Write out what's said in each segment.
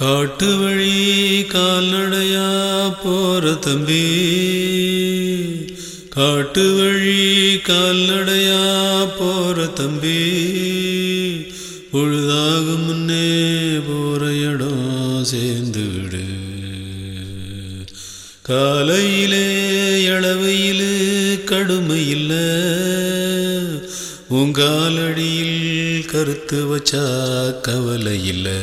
காட்டு வழி கால்நடையா போற தம்பி காட்டு வழி கால்நடையா போற தம்பி பொழுதாகும் முன்னே போற இடம் சேர்ந்து விடு காலையிலே இளவையிலு கடுமை இல்லை உங்காலடியில் கருத்து வச்சா கவலை இல்லை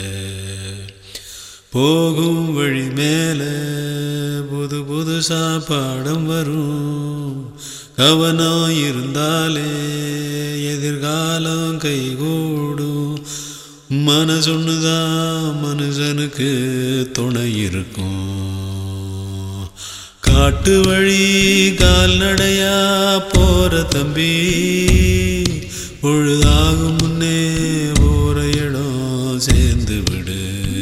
போகும் வழி மேல புது புதுசா பாடம் வரும் கவனம் இருந்தாலே எதிர்காலம் கைகூடும் மனசொன்னுதான் மனுஷனுக்கு துணை இருக்கும் காட்டு வழி கால்நடையா போற தம்பி பொழுதாகும் முன்னே போற இடம் சேர்ந்து விடு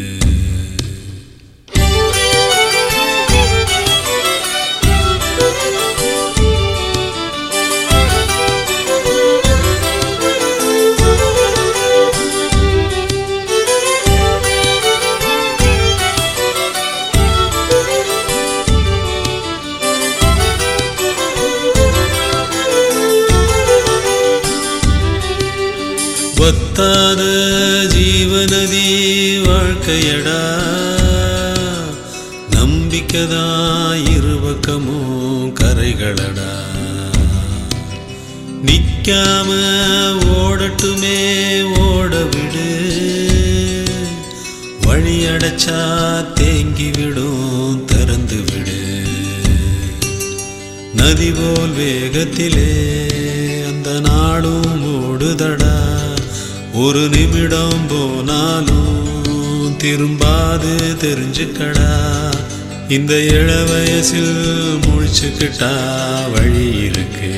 வத்தாத ஜீவநதி வாழ்க்கையடா நம்பிக்கைதா இருபக்கமும் கரைகளடா நிக்காம ஓடட்டுமே ஓட விடு வழி அடைச்சா தேங்கி விடும் திறந்து விடு நதி போல் வேகத்திலே அந்த நாடும் ஓடுதடா ஒரு நிமிடம் போனாலும் திரும்பாது தெரிஞ்சுக்கடா இந்த இள வயசில் முழிச்சுக்கிட்டா வழி இருக்கு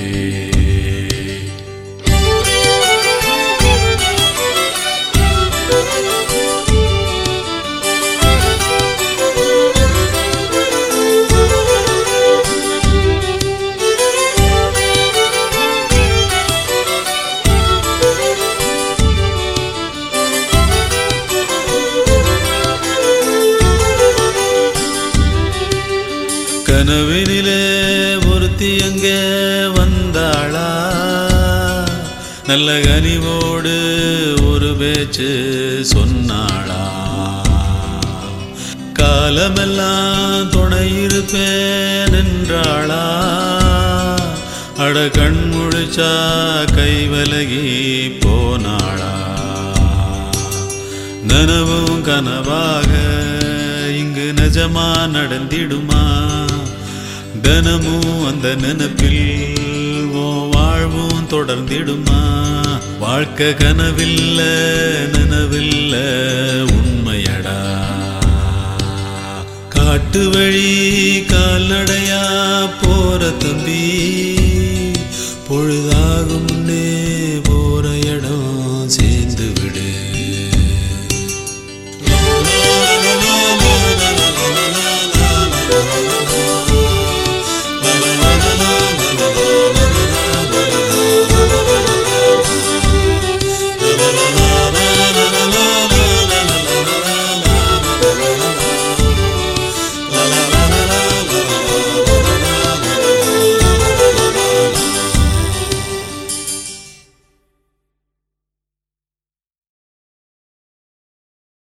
கனவினிலே ஒருத்தி அங்கே வந்தாளா நல்ல கனிவோடு ஒரு பேச்சு சொன்னாளா காலமெல்லாம் துணை இருப்பேன் என்றாளா அட கண் முழிச்சா கை விலகி போனாளா நனவும் கனவாக இங்கு நிஜமா நடந்திடுமா தினமும் அந்த நினப்பில் ஓ வாழ்வும் தொடர்ந்திடுமா வாழ்க்கை கனவில்ல நினவில்ல உண்மையடா காட்டு வழி கால்நடையா போற தம்பி